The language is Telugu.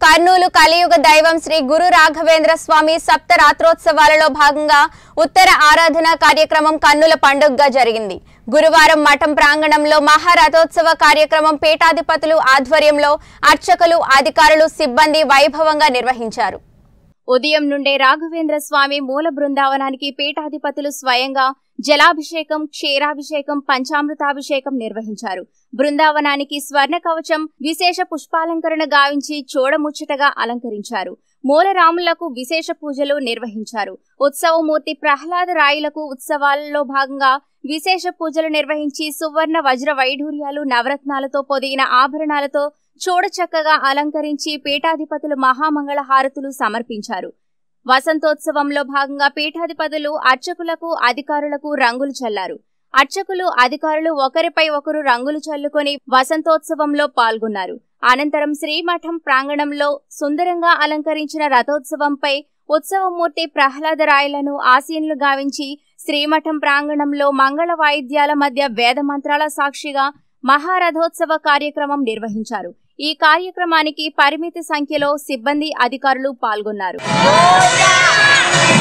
కర్నూలు కలియుగ దైవం శ్రీ గురు రాఘవేంద్ర స్వామి సప్త రాత్రోత్సవాలలో భాగంగా ఉత్తర ఆరాధన కార్యక్రమం కన్నుల పండుగగా జరిగింది గురువారం మఠం ప్రాంగణంలో మహారథోత్సవ కార్యక్రమం పీఠాధిపతులు ఆధ్వర్యంలో అర్చకులు అధికారులు సిబ్బంది వైభవంగా నిర్వహించారు ఉదయం నుండే రాఘవేంద్ర స్వామి మూల బృందావనానికి పీఠాధిపతులు స్వయంగా జలాభిషేకం క్షీరాభిషేకం పంచామృతాభిషేకం నిర్వహించారు బృందావనానికి స్వర్ణ కవచం విశేష పుష్పాలంకరణ గావించి చూడముచ్చటగా అలంకరించారు మూలరాములకు విశేష పూజలు నిర్వహించారు ఉత్సవమూర్తి ప్రహ్లాద రాయులకు ఉత్సవాలలో భాగంగా విశేష పూజలు నిర్వహించి సువర్ణ వజ్ర వైఢూర్యాలు నవరత్నాలతో పొదిగిన ఆభరణాలతో చూడచక్కగా అలంకరించి పీఠాధిపతులు మహామంగళ హారతులు సమర్పించారు వసంతోత్సవంలో భాగంగా పీఠాధిపతులు అర్చకులకు అధికారులకు రంగులు చల్లారు అర్చకులు అధికారులు ఒకరిపై ఒకరు రంగులు చల్లుకొని వసంతోత్సవంలో పాల్గొన్నారు అనంతరం శ్రీమఠం ప్రాంగణంలో సుందరంగా అలంకరించిన రథోత్సవంపై ఉత్సవమూర్తి ప్రహ్లాదరాయలను ఆసీనులు గావించి శ్రీమఠం ప్రాంగణంలో మంగళ వాయిద్యాల మధ్య వేద మంత్రాల సాక్షిగా మహారథోత్సవ కార్యక్రమం నిర్వహించారు ఈ కార్యక్రమానికి పరిమిత సంఖ్యలో సిబ్బంది అధికారులు పాల్గొన్నారు